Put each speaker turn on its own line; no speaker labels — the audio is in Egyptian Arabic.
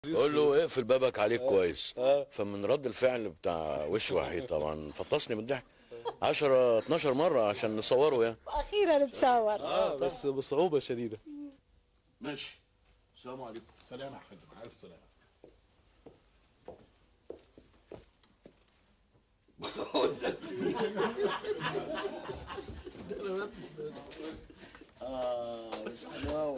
قول له اقفل بابك عليك كويس
آه.
فمن رد الفعل بتاع وش وحيد طبعا فطسني من الضحك 10 12 مره عشان نصوره يعني
واخيرا تصور
اه بس بصعوبه شديده
ماشي السلام عليكم
سلام يا حاج مع الف سلامه
اه مش حلاوه